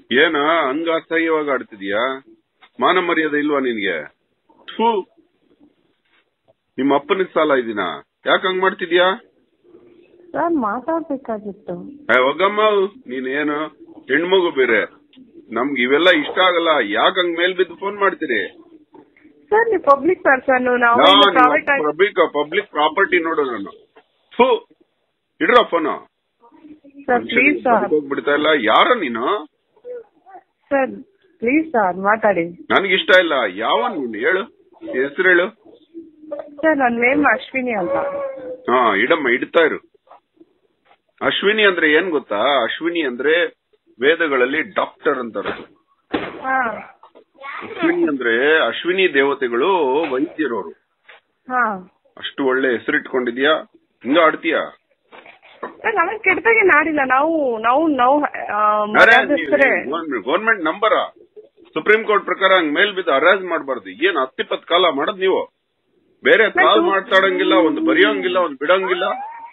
ಏನ ಹಂಗ ಅಸಹ್ಯವಾಗಿ ಆಡ್ತಿದ್ಯಾ ಮಾನ ಮರ್ಯಾದೆ ಇಲ್ವಾ ನಿನ್ಗೆ ಥೂ ನಿಮ್ಮ ಅಪ್ಪನಿಗೆ ಸಾಲ ಇದೀನ ಯಾಕೆ ಹಂಗ್ ಮಾಡ್ತಿದ್ಯಾ ಸರ್ ಮಾತಾಡ್ಬೇಕಾಗಿತ್ತು ಏ, ಹೋಗಮ್ಮ ನೀನ್ ಏನು ಹೆಣ್ಮಗು ಬೇರೆ ನಮ್ಗೆ ಇವೆಲ್ಲ ಇಷ್ಟ ಆಗಲ್ಲ ಯಾಕೆ ಹಂಗ್ ಮೇಲ್ ಬಿದ್ದು ಫೋನ್ ಮಾಡ್ತೀರಿ ಸರ್ ನೀವು ಪಬ್ಲಿಕ್ ಪರ್ಸನ್ ನಾವು ಪ್ರೈವೇಟ್ ಆಗಿ ಪಬ್ಲಿಕ್ ಪಬ್ಲಿಕ್ ಪ್ರಾಪರ್ಟಿ ನೋಡು ನಾನು ಥೂ ಇಡ್ರ ಫೋನ್ ಸರ್ ಪ್ಲೀಸ್ ಸರ್ ಹೋಗ್ಬಿಡ್ತಾ ಇಲ್ಲ ಯಾರ ನೀನು ಸರ್ ಪ್ಲೀಸ್ ಸರ್ ಮಾತಾಡಿ ನನಗಿಷ್ಟ ಇಲ್ಲ ಯಾವ ನೀನು ಹೇಳು ಹೆಸರು ಹೇಳು ಸರ್ ನನ್ನ ನೇಮ್ ಅಶ್ವಿನಿ ಅಂತ ಹಾ ಇಡಮ್ಮ ಇಡ್ತಾ ಇರು ಅಶ್ವಿನಿ ಅಂದ್ರೆ ಏನ್ ಗೊತ್ತಾ ಅಶ್ವಿನಿ ಅಂದ್ರೆ ವೇದಗಳಲ್ಲಿ ಡಾಕ್ಟರ್ ಅಂತಾರೆ ಹಾ ಅಶ್ವಿನಿ ಅಂದ್ರೆ ಅಶ್ವಿನಿ ದೇವತೆಗಳು ವೈದ್ಯರವರು ಹಾ ಅಷ್ಟು ಒಳ್ಳೆ ಹೆಸರಿಟ್ಕೊಂಡಿದ್ಯಾ ಹಿಂಗ ಆಡ್ತೀಯಾ ಸರ್ ನಮಗೆ ಕೆಟ್ಟದಾಗೆ ನಾಡಿಲ್ಲ ನಾವು ನಾವು ನಾವು ಆ, ಮರ್ಯಾದಿಸ್ತರೇ ಗೌರ್ಮೆಂಟ್ ನಂಬರ ಸುಪ್ರೀಂ ಕೋರ್ಟ್ ಪ್ರಕಾರ ಹಂಗ್ ಮೇಲ್ ಬಿದ್ದು ಅರಾಜ್ ಮಾಡಬಾರ್ದು ಏನ್ ಹತ್ತಿಪ್ಪತ್ ಕಾಲ ಮಾಡದ್ ನೀವು ಬೇರೆ ಕಾಲ್ ಮಾತಾಡಂಗಿಲ್ಲ ಒಂದು ಬರೆಯೋಂಗಿಲ್ಲ ಒಂದು ಬಿಡಂಗಿಲ್ಲ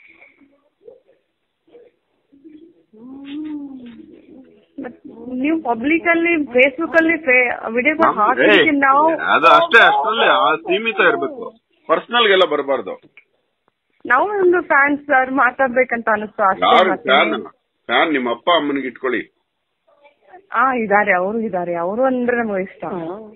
ನೀವು ಪಬ್ಲಿಕ್ ಅಲ್ಲಿ ಫೇಸ್ಬುಕ್ ಅಲ್ಲಿ ವಿಡಿಯೋ ಏಯ್, ಹಾಕಿದೀವಿ ನಾವು ಅದು ಅಷ್ಟೇ ಅಷ್ಟರಲ್ಲಿ ಆ ಸೀಮಿತ ಇರ್ಬೇಕು ಪರ್ಸನಲ್ ಗೆಲ್ಲ ಬರಬಾರ್ದು ನಾವು ಒಂದು ಫ್ಯಾನ್ಸ್ ಸರ್ ಮಾತಾಡ್ಬೇಕಂತ ಅನಿಸ್ತು ಅಷ್ಟೇ ಯಾರು ಮತ್ತೆ ಫ್ಯಾನ್ ಫ್ಯಾನ್ ನಿಮ್ಮ ಅಪ್ಪ ಅಮ್ಮನಿಗೆ ಇಟ್ಕೊಳ್ಳಿ ಹಾ ಇದಾರೆ ಅವರು ಇದಾರೆ ಅವರು ಅಂದ್ರೆ ನಮಗೆ ಇಷ್ಟ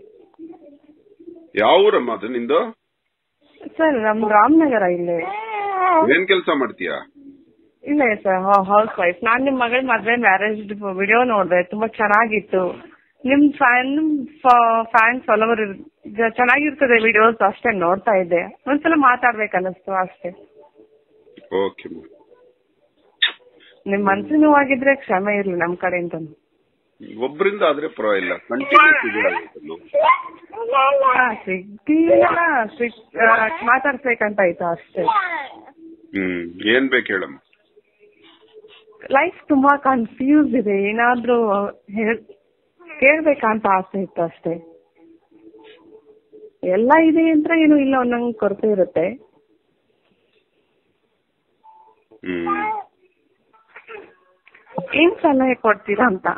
ಯಾವ ಊರಮ್ಮ ಅದು ನಿಂದು ಸರ್ ನಮ್ ರಾಮನಗರ ಇಲ್ಲೇ ಏನ್ ಕೆಲಸ ಮಾಡ್ತೀಯಾ ಇಲ್ಲ ಸರ್ ಹೌಸ್ ವೈಫ್ ನಾನ್ ನಿಮ್ ಮಗಳ ಮದ್ವೆ ಮ್ಯಾರೇಜ್ ವಿಡಿಯೋ ನೋಡ್ದೆ ತುಂಬಾ ಚೆನ್ನಾಗಿತ್ತು ನಿಮ್ ಫ್ಯಾನ್ ಫ್ಯಾನ್ ಫಾಲೋವರ್ ಚೆನ್ನಾಗಿರ್ತದೆ ವಿಡಿಯೋಸ್ ಅಷ್ಟೇ ನೋಡ್ತಾ ಇದ್ದೆ ಒಂದ್ಸಲ ಮಾತಾಡ್ಬೇಕನ್ನಿಸ್ತು ಅಷ್ಟೇ ಓಕೆ ನಿಮ್ ಮನ್ಸು ನೋವಾಗಿದ್ರೆ ಕ್ಷಮೆ ಇರ್ಲಿ ನಮ್ ಕಡೆಯಿಂದ ಒಬ್ಬರಿಂದ ಆದ್ರೆ ಪರವಾಗಿಲ್ಲ ಕಂಟಿನ್ಯೂಸ್ ಇದೆಯಾ ಇದು? ಸಿಗ್ತಿಲ್ಲ ಸಿಗ್- ಆ, ಮಾತಾಡ್ಸ್ಬೇಕಂತ ಆಯ್ತು ಅಷ್ಟೇ ಹ್ಮ್ ಏನ್ ಬೇಕು ಹೇಳಮ್ಮ ಲೈಫ್ ತುಂಬಾ ಕನ್ಫ್ಯೂಸ್ ಇದೆ ಏನಾದ್ರೂ ಹೇಳ್- ಕೇಳ್ಬೇಕಂತ ಆಸೆ ಇತ್ತು ಅಷ್ಟೇ ಎಲ್ಲ ಇದೆ ಅಂತ ಏನು ಇಲ್ಲ ಒಂದೊಂದು ಕೊರತೆ ಇರುತ್ತೆ ಹ್ಮ್ ಏನ್ ಸಲಹೆ ಕೊಡ್ತೀರಾ ಅಂತ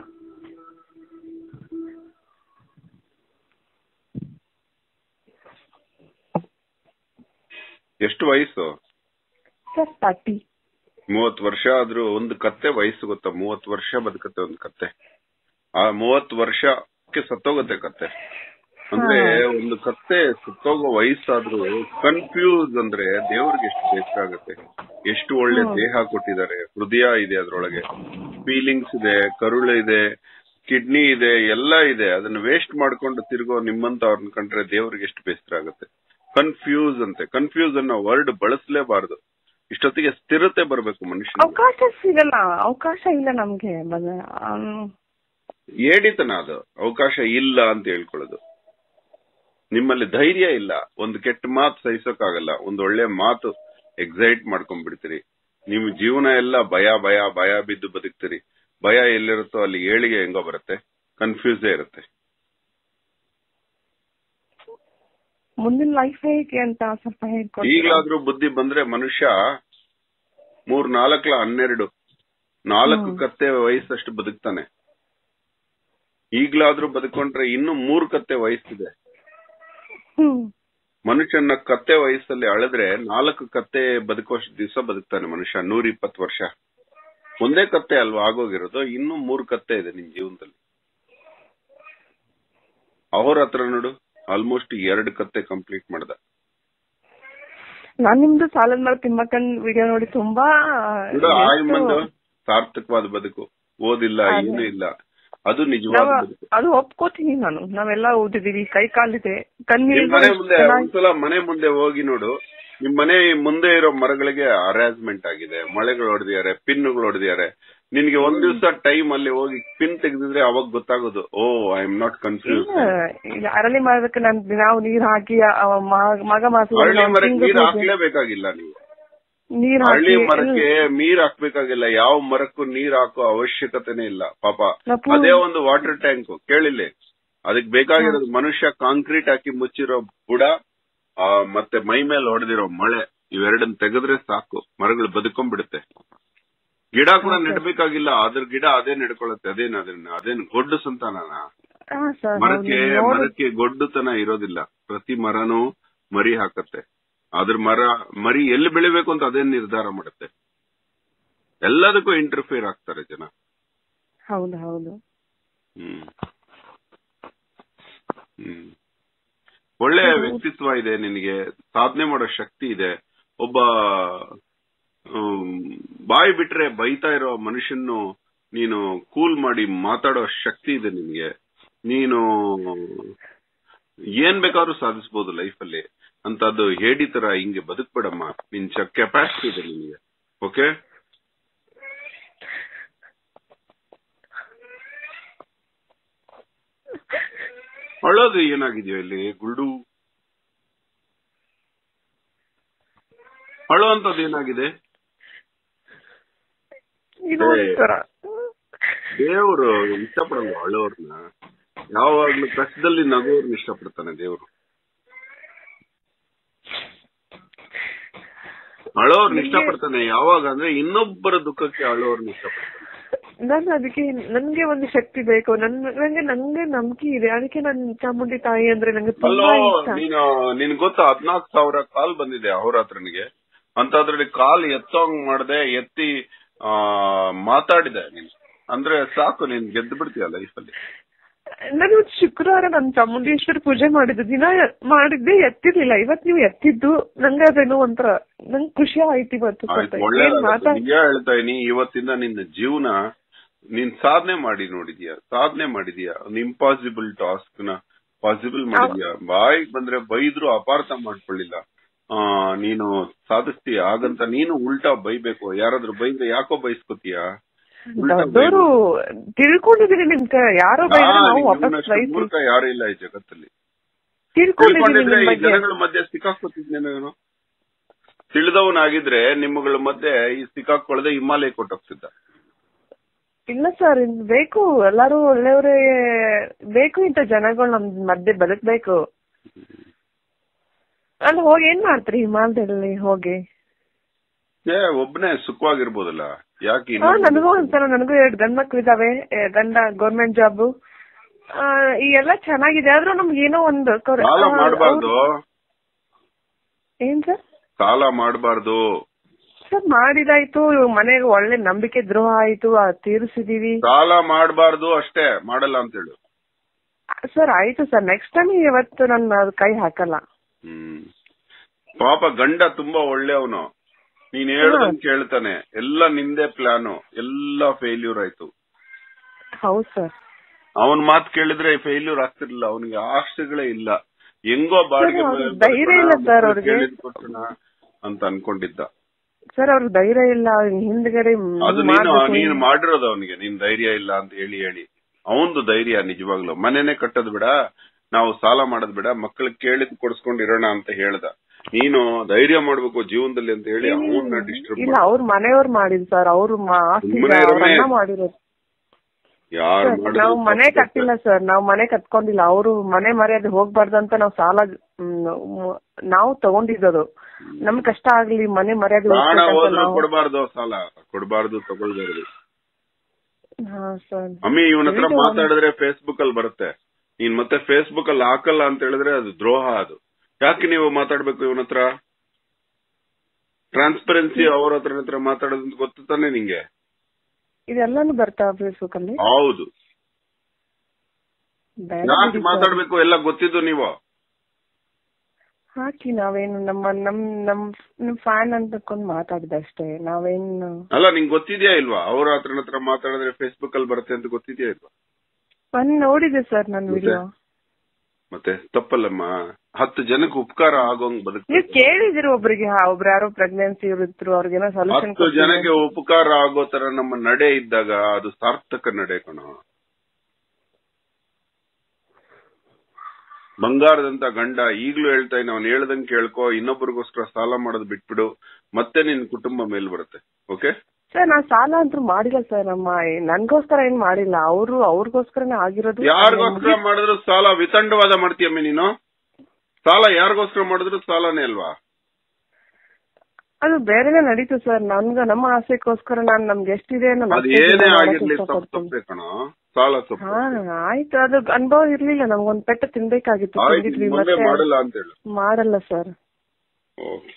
ಎಷ್ಟು ವಯಸ್ಸು ಸರ್ ತರ್ಟಿ ಮೂವತ್ ವರ್ಷ ಆದ್ರೂ ಒಂದು ಕತ್ತೆ ವಯಸ್ಸು ಗೊತ್ತಾ ಮೂವತ್ ವರ್ಷ ಬದುಕತ್ತೆ ಒಂದು ಕತ್ತೆ ಆ ಮೂವತ್ ವರ್ಷಕ್ಕೆ ಸತ್ತೋಗತ್ತೆ ಕತ್ತೆ ಅಂದ್ರೆ ಒಂದು ಕತ್ತೆ ಸತ್ತೋಗೋ ವಯಸ್ಸಾದ್ರೂ ಕನ್ಫ್ಯೂಸ್ ಅಂದ್ರೆ ದೇವ್ರಿಗೆ ಎಷ್ಟು ಬೇಸರ ಆಗತ್ತೆ ಎಷ್ಟು ಒಳ್ಳೆ ದೇಹ ಕೊಟ್ಟಿದ್ದಾರೆ ಹೃದಯ ಇದೆ ಅದ್ರೊಳಗೆ ಫೀಲಿಂಗ್ಸ್ ಇದೆ ಕರುಳು ಇದೆ ಕಿಡ್ನಿ ಇದೆ ಎಲ್ಲ ಇದೆ ಅದನ್ನ ವೇಸ್ಟ್ ಮಾಡ್ಕೊಂಡು ತಿರುಗೋ ನಿಮ್ಮಂತ ಅವ್ರನ್ನ ಕಂಡ್ರೆ ದೇವ್ರಿಗೆ ಎಷ್ಟು ಬೇಸರ ಆಗುತ್ತೆ ಕನ್ಫ್ಯೂಸ್ ಅಂತೆ ಕನ್ಫ್ಯೂಸ್ ಅನ್ನೋ ವರ್ಡ್ ಬಳಸಲೇಬಾರದು ಇಷ್ಟೊತ್ತಿಗೆ ಸ್ಥಿರತೆ ಬರಬೇಕು ಮನುಷ್ಯನಿಗೆ ಅವಕಾಶ ಸಿಗಲ್ಲ ಅವಕಾಶ ಇಲ್ಲ ನಮ್ಗೆ ಬದ- ಆಮ್, ಏಡಿತನ ಅದು ಅವಕಾಶ ಇಲ್ಲ ಅಂತ ಹೇಳ್ಕೊಳ್ಳೋದು ನಿಮ್ಮಲ್ಲಿ ಧೈರ್ಯ ಇಲ್ಲ ಒಂದು ಕೆಟ್ಟ ಮಾತು ಸಹಿಸೋಕ್ಕಾಗಲ್ಲ ಒಂದು ಒಳ್ಳೆ ಮಾತು ಎಕ್ಸೈಟ್ ಮಾಡ್ಕೊಂಡ್ಬಿಡ್ತೀರಿ ನಿಮ್ ಜೀವನ ಎಲ್ಲ ಭಯ ಭಯ ಭಯ ಬಿದ್ದು ಬದುಕ್ತೀರಿ ಭಯ ಎಲ್ಲಿರುತ್ತೋ ಅಲ್ಲಿ ಏಳಿಗೆ ಹೆಂಗೋ ಬರುತ್ತೆ ಕನ್ಫ್ಯೂಸೇ ಇರುತ್ತೆ ಮುಂದಿನ ಲೈಫ್ ಹೇಗೆ ಅಂತ ಸ್ವಲ್ಪ ಹೇಳ್ಕೊಡ್ತೀರಾ ಈಗ್ಲಾದ್ರೂ ಬುದ್ಧಿ ಬಂದ್ರೆ ಮನುಷ್ಯ ಮೂರ್ ನಾಲ್ಕಲ ಹನ್ನೆರಡು ನಾಲ್ಕು ಕತ್ತೆ ವಯಸ್ಸಷ್ಟು ಬದುಕ್ತಾನೆ ಈಗ್ಲಾದ್ರೂ ಬದುಕೊಂಡ್ರೆ ಇನ್ನು ಮೂರ್ ಕತ್ತೆ ವಯಸ್ಸಿದೆ ಹ್ಮ್ ಮನುಷ್ಯನ ಕತ್ತೆ ವಯಸ್ಸಲ್ಲಿ ಅಳೆದ್ರೆ ನಾಲ್ಕು ಕತ್ತೆ ಬದುಕುವಷ್ಟು ದಿವಸ ಬದುಕ್ತಾನೆ ಮನುಷ್ಯ ನೂರ ಇಪ್ಪತ್ತು ವರ್ಷ ಒಂದೇ ಕತ್ತೆ ಅಲ್ವಾ ಆಗೋಗಿರೋದು ಇನ್ನು ಮೂರು ಕತ್ತೆ ಇದೆ ನಿಮ್ ಜೀವನದಲ್ಲಿ ಅವ್ರ ಹತ್ರ ನೋಡು ಆಲ್ಮೋಸ್ಟ್ ಎರಡು ಕತ್ತೆ ಕಂಪ್ಲೀಟ್ ಮಾಡ್ದ ನಾನ್ ನಿಮ್ದು ಸಾಲದ ಮರ ತಿಮ್ಮಕ್ಕನ್ ವಿಡಿಯೋ ನೋಡಿ ತುಂಬಾ ನೋಡು ಎಷ್ಟು- ಆಯಮ್ಮಂದು ಸಾರ್ಥಕವಾದ ಬದುಕು ಓದಿಲ್ಲ ಅದೇ. ಏನೂ ಇಲ್ಲ ಅದು ನಿಜವಾದ ನಾವ್- ಬದುಕು ಅದು ಒಪ್ಕೋತೀನಿ ನಾನು ನಾವೆಲ್ಲ ಓದಿದೀವಿ ಕೈ ಕಾಲಿದೆ ನಿಮ್ ಕಣ್ಣೀರು ಮನೆ ಮುಂದೆ ಒಂದ್ಸಲ ಮನೆ ಮುಂದೆ ಹೋಗಿ ನೋಡು ನಿಮ್ ಮನೆ ಮುಂದೆ ಇರೋ ಮರಗಳಿಗೆ ಅರೇಂಜ್ಮೆಂಟ್ ಆಗಿದೆ ಮಳೆಗಳು ಹೊಡೆದಿದ್ದಾರೆ ಪಿನ್ಗಳು ಹೊಡೆದಿದ್ದಾರೆ ನಿನ್ಗೆ ಒಂದ್ ದಿವಸ ಟೈಮ್ ಅಲ್ಲಿ ಹೋಗಿ ಪಿನ್ ತೆಗೆದಿದ್ರೆ ಅವಾಗ ಗೊತ್ತಾಗೋದು oh I am not confuse ಅರಳಿ ಮಾಡೋದಕ್ಕೆ ನಾನು ನಾವು ನೀರ್ ಹಾಕಿ ಆ ಮ- ಮಗ ಮಾತು ಹಳ್ಳಿ ಮರಕ್ಕೆ ನೀರ್ ಹಾಕ್ಲೇಬೇಕಾಗಿಲ್ಲ ನೀವು ನೀರ್ ಹಳ್ಳಿ ಹಾಕಿ ಮರಕ್ಕೆ ನೀರ್ ಹಾಕ್ಬೇಕಾಗಿಲ್ಲ ಯಾವ ಮರಕ್ಕೂ ನೀರ್ ಹಾಕೋ ಅವಶ್ಯಕತೆನೇ ಇಲ್ಲ ಪಾಪ ನಾವು ಪೂ- ಅದೇ ಒಂದು ವಾಟರ್ ಟ್ಯಾಂಕ್ ಕೇಳಿಲ್ಲಿ ಅದಕ್ ಬೇಕಾಗಿರೋದು ಮನುಷ್ಯ ಕಾಂಕ್ರೀಟ್ ಹಾಕಿ ಮುಚ್ಚಿರೋ ಬುಡ ಆ, ಮತ್ತೆ ಮೈ ಮೇಲೆ ಹೊಡೆದಿರೋ ಮಳೆ ಇವೆರಡನ್ನ ತೆಗೆದ್ರೆ ಸಾಕು ಮರಗಳು ಬದುಕೊಂಡ್ಬಿಡುತ್ತೆ ಗಿಡ ಕೂಡ ನೆಡ್ಬೇಕಾಗಿಲ್ಲ ಅದ್ರ ಗಿಡ ಅದೇ ನೆಡ್ಕೊಳತ್ತೆ ಅದೇನ್ ಅದನ್ನ ಅದೇನ್ ಗೊಡ್ಡು ಸಂತಾನನ ಹಾ ಸರ್ ಮರಕ್ಕೆ ಮರಕ್ಕೆ ಗೊಡ್ಡುತನ ಇರೋದಿಲ್ಲ ಪ್ರತಿ ಮರನೂ ಮರಿ ಹಾಕತ್ತೆ ಅದ್ರ ಮರ ಮರಿ ಎಲ್ಲಿ ಬೆಳಿಬೇಕು ಅಂತ ಅದೇನ್ ನಿರ್ಧಾರ ಮಾಡುತ್ತೆ ಎಲ್ಲದಕ್ಕೂ ಇಂಟರ್ಫಿಯರ್ ಆಗ್ತಾರೆ ಜನ ಹೌದು ಹೌದು ಹ್ಮ್ ಹ್ಮ್ ಒಳ್ಳೆ ವ್ಯಕ್ತಿತ್ವ ಇದೆ ನಿನಗೆ ಸಾಧನೆ ಮಾಡೋ ಶಕ್ತಿ ಇದೆ ಒಬ್ಬ ಹ್ಮ್, ಬಾಯಿ ಬಿಟ್ರೆ ಬೈತಾ ಇರೋ ಮನುಷ್ಯನ್ನು ನೀನು ಕೂಲ್ ಮಾಡಿ ಮಾತಾಡೋ ಶಕ್ತಿ ಇದೆ ನಿನ್ಗೆ ನೀನು ಏನ್ ಬೇಕಾದ್ರೂ ಸಾಧಿಸಬಹುದು ಲೈಫಲ್ಲಿ ಅಂತದ್ದು ಹೇಡಿ ತರ ಹಿಂಗೆ ಬದುಕ್ಬೇಡಮ್ಮ ನಿನ್ ಕೆಪಾಸಿಟಿ ಇದೆ ನಿನ್ಗೆ ಓಕೆ ಅಳೋದು ಏನಾಗಿದೆಯೋ ಇಲ್ಲಿ ಗುಲ್ಡು ಅಳೋ ಅಂತದ್ದು ಏನಾಗಿದೆ ಇದು ಒಂಥರ ದೇವರು ಇಷ್ಟಪಡಲ್ಲ ಅಳೋರ್ನ ಯಾವಾಗ್ಲೂ ಕಷ್ಟದಲ್ಲಿ ನಗುವವ್ರನ್ನ ಇಷ್ಟಪಡ್ತಾನೆ ದೇವರು ಅಳೋರ್ನ ಇಷ್ಟಪಡ್ತಾನೆ ಯಾವಾಗ ಅಂದ್ರೆ ಇನ್ನೊಬ್ಬರ ದುಃಖಕ್ಕೆ ಅಳೋರ್ನ ಇಷ್ಟಪಡ್ತಾನೆ ನಾನು ಅದಕ್ಕೆ ನನ್ಗೆ ಒಂದು ಶಕ್ತಿ ಬೇಕು ನನ್ ನಂಗೆ ನಂಗೆ ನಂಬಿಕೆ ಇದೆ ಅದಕ್ಕೆ ನನ್ ಚಾಮುಂಡಿ ತಾಯಿ ಅಂದ್ರೆ ನಂಗೆ ಅಲ್ಲೋ ತುಂಬಾ ಇಷ್ಟ ನೀನು ನಿನ್ ಗೊತ್ತಾ ಹದ್ನಾಲ್ಕು ಸಾವಿರ ಕಾಲ್ ಬಂದಿದೆ ಅಹೋರಾತ್ರನಿಗೆ ಅಂತದ್ರಲ್ಲಿ ಕಾಲ್ ಎತ್ತೋಂಗ್ ಮಾಡದೆ ಎತ್ತಿ ಆ ಮಾತಾಡಿದೆ ನೀನು ಅಂದ್ರೆ ಸಾಕು ನೀನ್ ಗೆದ್ದು ಬಿಡ್ತೀಯ ಲೈಫಲ್ಲಿ ನಾನು ಇವತ್ತು ಶುಕ್ರವಾರ ನಾನು ಚಾಮುಂಡೇಶ್ವರಿ ಪೂಜೆ ಮಾಡಿದ್ದು ದಿನ ಮಾಡಿದ್ದೆ ಎತ್ತಿರ್ಲಿಲ್ಲ ಇವತ್ ನೀವು ಎತ್ತಿದ್ದು ನಂಗೆ ಅದೇನೋ ಒಂಥರ ನಂಗೆ ಖುಷಿ ಆಯ್ತು ಇವತ್ತು ಸ್ವಲ್ಪ. ಆಯ್ತು ಒಳ್ಳೆ ಏನ್ ಮಾತಾ ನಿಜ ಹೇಳ್ತಾ ಇದೀನಿ ಇವತ್ತಿಂದ ನಿನ್ನ ಜೀವನ ನೀನ್ ಸಾಧನೆ ಮಾಡಿ ನೋಡಿದ್ಯಾ ಸಾಧನೆ ಮಾಡಿದ್ಯಾ ಒಂದು ಇಂಪಾಸಿಬಲ್ ಟಾಸ್ಕ್ ನ ಪಾಸಿಬಲ್ ಮಾಡಿದ್ಯಾ ಬಾಯಿಗೆ ಬಂದ್ರೆ ಬೈದ್ರು ಅಪಾರ್ಥ ಮಾಡ್ಕೊಳ್ಳಿಲ್ಲ ಆ ನೀನು ಸಾಧಿಸ್ತೀಯ ಹಾಗಂತ ನೀನು ಉಲ್ಟಾ ಬೈಬೇಕು ಯಾರಾದ್ರೂ ಬೈದ್ರೆ ಯಾಕೋ ಬೈಸ್ಕೊತೀಯ ದೊಡ್ಡವರು ತಿಳ್ಕೊಂಡಿದೀನಿ ನಿಮ್ ಕ- ಯಾರೋ ಬೈದ್ರೆ ನಾವು ವಾಪಸ್ ನಿಮ್ಮನ್ನಷ್ಟು ಬೈತೀವಿ ಮೂರ್ಖ ಯಾರು ಇಲ್ಲ ಈ ಜಗತ್ತಲ್ಲಿ ತಿಳ್ಕೊಂಡಿದೀನಿ ತಿಳ್ಕೊಂಡಿದ್ರೆ ನಿಮ್ ಈ ಬಗ್ಗೆ ಜನಗಳ ಮಧ್ಯೆ ಸಿಕ್ಕಾಕೋತಿದ್ನೆ ನಾನು ತಿಳಿದವನಾಗಿದ್ರೆ ನಿಮ್ಮಗಳ ಮಧ್ಯೆ ಈ ಸಿಕ್ಕಾಕೊಳ್ಳದೆ ಹಿಮಾಲಯ ಕೊಟ್ಟೋಗ್ತಿದ್ದ ಇಲ್ಲ ಸರ್ ಬೇಕು ಎಲ್ಲಾರು ಒಳ್ಳೆಯವ್ರೆ ಬೇಕು ಇಂತ ಜನಗಳು ನಮ್ ಮಧ್ಯೆ ಬದುಕ್ಬೇಕು ಅಲ್ಲಿ ಹೋಗಿ ಏನ್ ಮಾಡ್ತೀರಿ ಹಿಮಾಲಯದಲ್ಲಿ ಹೋಗಿ ಏ ಒಬ್ನೇ ಸುಖವಾಗಿರ್ಬೋದಲ್ಲ ಯಾಕೆ ಹಾ ಇನ್ನೊಬ್ರು- ನನಗೂ ಒಂದ್ಸಲ ನನಗೂ ಎರಡು ಗಂಡ್ ಮಕ್ಳು ಇದಾವೆ ಏ, ಗಂಡ ಗೌರ್ಮೆಂಟ್ ಜಾಬ್ ಈ ಎಲ್ಲ ಚೆನ್ನಾಗಿದೆ ಆದ್ರೂ ನಮ್ಗೆ ಏನೋ ಒಂದು ಕೊರ- ಸಾಲ ಆ, ಮಾಡಬಾರ್ದು ಅವ್ರು- ಏನ್ ಸರ್ ಸಾಲ ಮಾಡಬಾರ್ದು ಸರ್ ಮಾಡಿದಾಯ್ತು ಮನೆಗೆ ಒಳ್ಳೆ ನಂಬಿಕೆ ದ್ರೋಹ ಆಯ್ತು ಅದ್ ತೀರಿಸಿದೀವಿ ಸಾಲ ಮಾಡಬಾರ್ದು ಅಷ್ಟೇ ಮಾಡಲ್ಲ ಅಂತ ಹೇಳು ಸರ್ ಆಯ್ತು ಸರ್ ನೆಕ್ಸ್ಟ್ ಟೈಮ್ ಇವತ್ತು ನಾನು ಅದ್ ಕೈ ಹಾಕಲ್ಲ ಹ್ಮ್ ಪಾಪ ಗಂಡ ತುಂಬಾ ಒಳ್ಳೆಯವನು ನೀನ್ ಹೇಳ್ದಂಗ್ ಕೇಳ್ತಾನೆ ಎಲ್ಲ ನಿಂದೆ ಪ್ಲಾನು ಎಲ್ಲ ಫೇಲ್ಯೂರ್ ಆಯ್ತು ಹೌದು ಸರ್ ಅವನ್ ಮಾತ್ ಕೇಳಿದ್ರೆ ಫೇಲ್ಯೂರ್ ಆಗ್ತಿರ್ಲಿಲ್ಲ ಅವನಿಗೆ ಆಸೆಗಳೇ ಇಲ್ಲ ಹೆಂಗೋ ಬಾಡಿಗೆ ಸರ್, ಅವ್ರಿಗೆ ಧೈರ್ಯ ಇಲ್ಲ ಸರ್ ಅವ್ರಿಗೆ. ಕೇಳಿದ್ ಕೊಟ್ಟಣ ಅಂತ ಅನ್ಕೊಂಡಿದ್ದ ಸರ್ ಅವ್ರಿಗೆ ಧೈರ್ಯ ಇಲ್ಲ ಹಿಂದ್ಗಡೆ ಅದು ನೀನು ಮಾಡ್ಬೇಕು. ನೀನು ಮಾಡಿರೋದು ಅವನಿಗೆ ನೀನ್ ಧೈರ್ಯ ಇಲ್ಲ ಅಂತ ಹೇಳಿ ಹೇಳಿ ಅವಂದು ಧೈರ್ಯ ನಿಜವಾಗ್ಲು ಮನೆನೇ ಕಟ್ಟೋದ್ ಬಿಡ ನಾವು ಸಾಲ ಮಾಡೋದ್ ಬಿಡ ಮಕ್ಕಳಿಗೆ ಕೇಳಿದ್ ಕೊಡ್ಸ್ಕೊಂಡಿರೋಣ ಅಂತ ಹೇಳ್ದ ನೀನು ಧೈರ್ಯ ಮಾಡ್ಬೇಕು ಜೀವನದಲ್ಲಿ ಅಂತ ಹೇಳಿ ಅವನ್ನ ಡಿಸ್ಟರ್ಬ್ ಇಲ್ಲ ಅವ್ರ ಮನೆಯವ್ರು ಮಾಡಿದ್ ಸರ್ ಅವ್ರು ಮಾ- ಆಸ್ತಿ ಇದೆ, ಸುಮ್ನೆ ಅವ್ರ ಇರೋನೇ. ಅಣ್ಣ ಮಾಡಿರೋದು ಯಾರು ಸರ್, ನಾವು ಮನೆ ಕಟ್ಟಿಲ್ಲ ಸರ್ ನಾವು ಮನೆ ಕಟ್ಕೊಂಡಿಲ್ಲ ಅವರು ಮನೆ ಮರ್ಯಾದೆ ಹೋಗ್ಬಾರ್ದಂತ ನಾವು ಸಾಲ ಮ್, ನಾವು ತಗೊಂಡಿದ್ದದು ನಮ್ಗ್ ಕಷ್ಟ ಆಗ್ಲಿ ಮನೆ ಮರ್ಯಾದೆ ಪ್ರಾಣ ಉಳ್ಸ್ಬೇಕಂತ ಹೋದ್ರು ನಾವು ಕೊಡಬಾರ್ದು ಸಾಲ ಕೊಡಬಾರ್ದು ತಗೊಳ್ಬಾರ್ದು ಹಾ ಸರ್ ಅಮ್ಮಿ ಇವನ ಹತ್ರ ತಿಳಿದು ಮಾತಾಡಿದ್ರೆ ಫೇಸ್ಬುಕ್ ಅಲ್ಲಿ ಬರುತ್ತೆ ನೀನ್ ಮತ್ತೆ ಫೇಸ್ಬುಕ್ ಅಲ್ಲಿ ಹಾಕಲ್ಲ ಅಂತ ಹೇಳಿದ್ರೆ ಅದು ದ್ರೋಹ ಅದು ಯಾಕೆ ನೀವು ಮಾತಾಡ್ಬೇಕು ಇವನ ಹತ್ರ ಟ್ರಾನ್ಸ್ಪರೆನ್ಸಿ ಅವ್ರ ಹತ್ರ ಹತ್ರ ಮಾತಾಡೋದು ಅಂತ ಗೊತ್ತು ತಾನೆ ನಿಂಗೆ ಇದೆಲ್ಲಾನು ಬರ್ತಾ ಫೇಸ್ಬುಕ್ ಅಲ್ಲಿ ಹೌದು ಬೇಡ ಯಾಕೆ ಬಿಡಿ ಸರ್. ಮಾತಾಡ್ಬೇಕು ಎಲ್ಲ ಗೊತ್ತಿದ್ದು ನೀವು ಹಾಕಿ ನಾವೇನು ನಮ್ಮ ನಮ್ ನಮ್ ನಮ್ ಫ್ಯಾನ್ ಅಂತಕೊಂಡ್ ಮಾತಾಡಿದ ಅಷ್ಟೇ ನಾವೇನು ಅಲ್ಲ ನಿಂಗೆ ಗೊತ್ತಿದ್ಯಾ ಇಲ್ವಾ ಅವ್ರ ಹತ್ರ ಹತ್ರ ಮಾತಾಡಿದ್ರೆ ಫೇಸ್ಬುಕ್ ಅಲ್ಲಿ ಬರುತ್ತೆ ಅಂತ ಗೊತ್ತಿದ್ಯಾ ಇಲ್ವಾ ಒಂದ್ ನೋಡಿದೆ ಸರ್ ನನ್ ಮತ್ತೆ? ವಿಡಿಯೋ ಮತ್ತೆ ತಪ್ಪಲ್ಲಮ್ಮ ಹತ್ತು ಜನಕ್ಕೆ ಉಪಕಾರ ಆಗೋಂಗ್ ನೀವ್ ಬದುಕ ಕೇಳಿದಿರಿ ಒಬ್ರಿಗೆ ಹಾ, ಒಬ್ರು ಯಾರೋ ಪ್ರೆಗ್ನೆನ್ಸಿ ಇದ್ರು ಅವ್ರಿಗೇನೋ ಸೊಲ್ಯೂಷನ್ ಹತ್ತು ಜನಕ್ಕೆ ಉಪಕಾರ ಆಗೋ ತರ ನಮ್ಮ ನಡೆ ಇದ್ದಾಗ ಅದು ಸಾರ್ಥಕ ನಡೆ ಕಣ ಬಂಗಾರದಂತ ಗಂಡ ಈಗ್ಲೂ ಹೇಳ್ತಾ ಇದ್ದೀನಿ ಅವ್ನು ಹೇಳ್ದಂಗ್ ಕೇಳ್ಕೊ ಇನ್ನೊಬ್ಬರಿಗೋಸ್ಕರ ಸಾಲ ಮಾಡೋದ್ ಬಿಟ್ಬಿಡು ಮತ್ತೆ ನಿನ್ ಕುಟುಂಬ ಮೇಲ್ ಬರುತ್ತೆ ಓಕೆ ಸರ್ ನಾನ್ ಸಾಲ ಅಂತೂ ಮಾಡಿಲ್ಲ ಸರ್ ನಮ್ಮ ನನ್ಗೋಸ್ಕರ ಏನ್ ಮಾಡಿಲ್ಲ ಅವ್ರು ಅವ್ರಿಗೋಸ್ಕರನೇ ಆಗಿರೋದು ಯಾರಿಗೋಸ್ಕರ ಮಾಡಿದ್ರು ಸಾಲ ವಿತಂಡವಾದ ಮಾಡ್ತೀಯಮ್ಮ ನೀನು ಸಾಲ ಯಾರಿಗೋಸ್ಕರ ಮಾಡಿದ್ರು ಸಾಲನೇ ಅಲ್ವಾ ಅದು ಬೇರೆನೇ ನಡೀತು ಸರ್ ನನ್ಗ ನಮ್ಮ ಆಸೆಗೋಸ್ಕರ ನಾನ್ ನಮ್ಗೆ ಎಷ್ಟಿದೆ ಅನ್ನೋ ಅದು message ಏನೇ ನ ಮಾಡಕ್ ಆಗಿರ್ಲಿ ತಪ್ಪು ಇಷ್ಟಪಡ್ತೀನಿ. ತಪ್ಪೇ ಕಣ ಸಾಲ ತಪ್ಪು ಹಾ ಆಯ್ತು ಅದು ಅನುಭವ ಇರ್ಲಿಲ್ಲ ನಮ್ಗೊಂದ್ ಪೆಟ್ಟು ತಿನ್ಬೇಕಾಗಿತ್ತು ಆಯ್ತು ತಿಂದಿದ್ವಿ ಮುಂದೆ ಮತ್ತೆ ಮಾಡಲ್ಲ ಅಂತ ಹೇಳು ಮಾಡಲ್ಲ ಸರ್ ಓಕೆ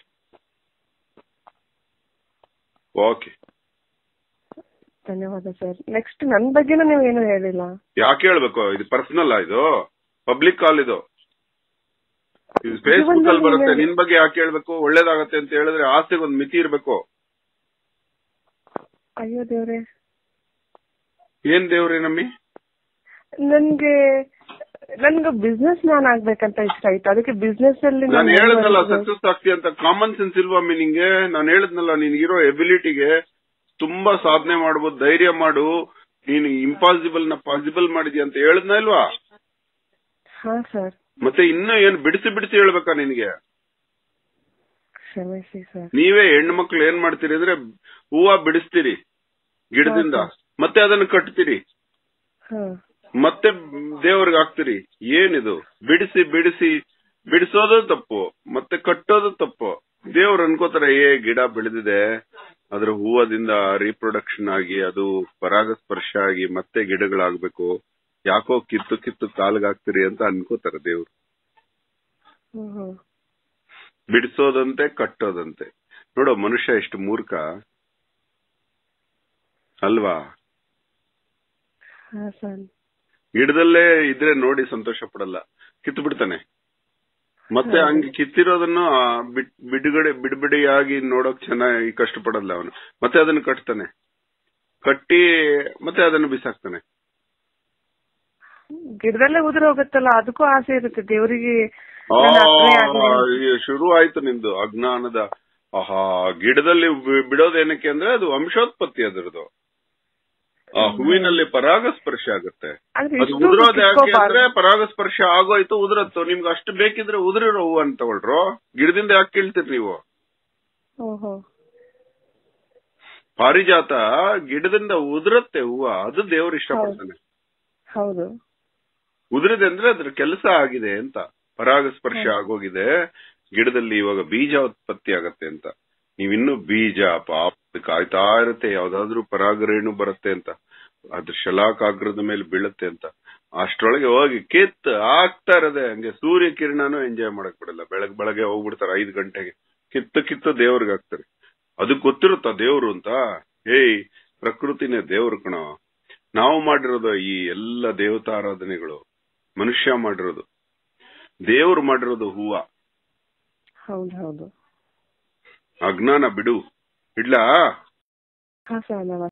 ಓಕೆ ಧನ್ಯವಾದ ಸರ್ ನೆಕ್ಸ್ಟ್ ನನ್ ಬಗ್ಗೆನೂ ನೀವು ಏನು ಹೇಳಿಲ್ಲ ಯಾಕೆ ಹೇಳ್ಬೇಕು ಇದು ಪರ್ಸನಲ್ ಇದು ಪಬ್ಲಿಕ್ ಕಾಲ್ ಇದು ಇದು ಫೇಸ್ಬುಕ್ ಅಲ್ಲಿ ಜೀವನದಲ್ಲಿ ಬರುತ್ತೆ ಏನ್- ನಿನ್ ಬಗ್ಗೆ ಯಾಕೆ ಹೇಳ್ಬೇಕು ಒಳ್ಳೇದಾಗತ್ತೆ ಅಂತ ಹೇಳಿದ್ರೆ ಆಸೆಗೆ ಒಂದು ಮಿತಿ ಇರ್ಬೇಕು ಅಯ್ಯೋ ದೇವ್ರೆ ಏನ್ ದೇವ್ರೆ ನಮ್ಮಿ ನನ್ಗೆ ನನ್ಗೆ ಬಿಸ್ನೆಸ್ ಮ್ಯಾನ್ ಆಗ್ಬೇಕಂತ ಇಷ್ಟ ಆಯ್ತು ಅದಕ್ಕೆ ಬಿಸ್ನೆಸ್ ಅಲ್ಲಿ ನಾನು ನಾನು ಹೇಳಿದ್ನಲ್ಲ ಮುಂದುವರಿದು- ಸಕ್ಸಸ್ ಆಗ್ತಿ ಅಂತ ಕಾಮನ್ ಸೆನ್ಸ್ ಇಲ್ವಾ ನಿಂಗೆ ನಾನು ಹೇಳಿದ್ನಲ್ಲ ನಿನ್ಗಿರೋ ಎಬಿಲಿಟಿಗೆ ತುಂಬಾ ಸಾಧನೆ ಮಾಡ್ಬೋದು ಧೈರ್ಯ ಮಾಡು ನೀನು ಇಂಪಾಸಿಬಲ್ ನ ಪಾಸಿಬಲ್ ಮಾಡಿದ್ಯಾ ಅಂತ ಹೇಳಿದ್ನ ಇಲ್ವಾ ಹಾ ಸರ್ ಮತ್ತೆ ಇನ್ನೂ ಏನ್ ಬಿಡಿಸಿ ಬಿಡಿಸಿ ಹೇಳ್ಬೇಕಾ ನಿನಗೆ ಕ್ಷಮಿಸಿ ಸರ್ ನೀವೇ ಹೆಣ್ಣು ಮಕ್ಳು ಏನ್ ಮಾಡ್ತೀರಿ ಅಂದ್ರೆ ಹೂವ ಬಿಡಿಸ್ತೀರಿ ಗಿಡದಿಂದ ಮತ್ತೆ ಅದನ್ನ ಕಟ್ತೀರಿ ಹಾ ಮತ್ತೆ ದೇವ್ರಿಗೆ ಹಾಕ್ತೀರಿ ಏನಿದು ಬಿಡಿಸಿ ಬಿಡಿಸಿ ಬಿಡಿಸೋದು ತಪ್ಪು ಮತ್ತೆ ಕಟ್ಟೋದು ತಪ್ಪು ದೇವ್ರು ಅನ್ಕೋತಾರೆ ಏ ಗಿಡ ಬೆಳೆದಿದೆ ಅದ್ರ ಹೂವದಿಂದ ರೀಪ್ರೊಡಕ್ಷನ್ ಆಗಿ ಅದು ಪರಾಗಸ್ಪರ್ಶ ಆಗಿ ಮತ್ತೆ ಗಿಡಗಳಾಗ್ಬೇಕು ಯಾಕೋ ಕಿತ್ತು ಕಿತ್ತು ಕಾಲ್ಗೆ ಹಾಕ್ತಿರಿ ಅಂತ ಅನ್ಕೋತಾರೆ ದೇವ್ರು ಹ್ಮ್ ಹ್ಮ್ ಬಿಡಿಸೋದಂತೆ ಕಟ್ಟೋದಂತೆ ನೋಡೋ ಮನುಷ್ಯ ಎಷ್ಟು ಮೂರ್ಖ ಅಲ್ವಾ ಹಾ ಸರ್ ಗಿಡದಲ್ಲೇ ಇದ್ರೆ ನೋಡಿ ಸಂತೋಷ ಪಡಲ್ಲ ಕಿತ್ತು ಬಿಡ್ತಾನೆ ಮತ್ತೆ ಹೌದು. ಹಂಗೆ ಕಿತ್ತಿರೋದನ್ನು ಆ, ಬಿಡ್- ಬಿಡುಗಡೆ ಬಿಡುಬಿಡಿಯಾಗಿ ನೋಡೋಕ್ ಚೆನ್ನಾಗಿ ಕಷ್ಟಪಡಲ್ಲ ಅವನು ಮತ್ತೆ ಅದನ್ನ ಕಟ್ತಾನೆ ಕಟ್ಟಿ ಮತ್ತೆ ಅದನ್ನು ಬಿಸಾಕ್ತಾನೆ ಗಿಡದಲ್ಲೇ ಉದುರು ಹೋಗುತ್ತಲ್ಲ ಅದಕ್ಕೂ ಆಸೆ ಇರುತ್ತೆ ದೇವರಿಗೆ ಆ, ನನ್ನ ಅಪ್ಪನೇ ಆಗ್ಲಿ. ಈ ಶುರು ಆಯ್ತು ನಿಂದು ಅಜ್ಞಾನದ ಆಹಾ ಗಿಡದಲ್ಲಿ ಬಿ- ಬಿಡೋದೇನಕ್ಕೆ ಅಂದ್ರೆ ಅದು ವಂಶೋತ್ಪತ್ತಿ ಅದರದು ಆ ಹೂವಿನಲ್ಲಿ ಪರಾಗಸ್ಪರ್ಶ ಆಗುತ್ತೆ ಆದ್ರೆ ಅದು ಇಷ್ಟು ಉದುರೋದು ಯಾಕೆ ಕಿತ್ಕೋಬಾರ್ದು. ಅಂದ್ರೆ ಪರಾಗಸ್ಪರ್ಶ ಆಗೋಯ್ತು ಉದುರತ್ತು ನಿಮ್ಗೆ ಅಷ್ಟು ಬೇಕಿದ್ರೆ ಉದುರಿರೋ ಹೂವು ಅಂತ ತಗೊಳ್ರು ಗಿಡದಿಂದ ಯಾಕೆ ಕೇಳ್ತೀರಿ ನೀವು ಓಹೋ ಪಾರಿಜಾತ ಗಿಡದಿಂದ ಉದುರತ್ತೆ ಹೂವ ಅದು ದೇವ್ರು ಇಷ್ಟಪಡ್ತಾನೆ ಹೌದು ಉದುರಿದೆ ಅಂದ್ರೆ ಅದ್ರ ಕೆಲಸ ಆಗಿದೆ ಅಂತ ಪರಾಗಸ್ಪರ್ಶ ಆಗೋಗಿದೆ ಗಿಡದಲ್ಲಿ ಇವಾಗ ಬೀಜ ಉತ್ಪತ್ತಿ ಆಗತ್ತೆ ಅಂತ ನೀವಿನ್ನು ಬೀಜ ಪಾಪ ಕಾಯ್ತಾ ಇರುತ್ತೆ ಯಾವ್ದಾದ್ರು ಪರಾಗರೇಣು ಬರುತ್ತೆ ಅಂತ ಅದ್ರ ಶಲಾಕಾಗ್ರದ ಮೇಲೆ ಬೀಳುತ್ತೆ ಅಂತ ಅಷ್ಟ್ರೊಳಗೆ ಹೋಗಿ ಕಿತ್ ಆಗ್ತಾ ಇರದೆ ಹಂಗೆ ಸೂರ್ಯ ಕಿರಣನು ಎಂಜಾಯ್ ಮಾಡಕ್ ಬಿಡಲ್ಲ ಬೆಳಗ್ ಬೆಳಗ್ಗೆ ಹೋಗ್ಬಿಡ್ತಾರೆ ಐದು ಗಂಟೆಗೆ ಕಿತ್ತು ಕಿತ್ತು ದೇವ್ರಿಗೆ ಹಾಕ್ತಾರೆ ಅದಕ್ ಗೊತ್ತಿರುತ್ತ ದೇವ್ರು ಅಂತ ಏಯ್ ಪ್ರಕೃತಿನೇ ದೇವ್ರು ಕಣ ನಾವು ಮಾಡಿರೋದು ಈ ಎಲ್ಲ ದೇವತಾರಾಧನೆಗಳು ಮನುಷ್ಯ ಮಾಡಿರೋದು ದೇವ್ರು ಮಾಡಿರೋದು ಹೂವ ಹೌದು ಹೌದು ಅಜ್ಞಾನ ಬಿಡು ಇಡ್ಲಾ ಹಾ ಸರ್ ನಮಸ್ತೆ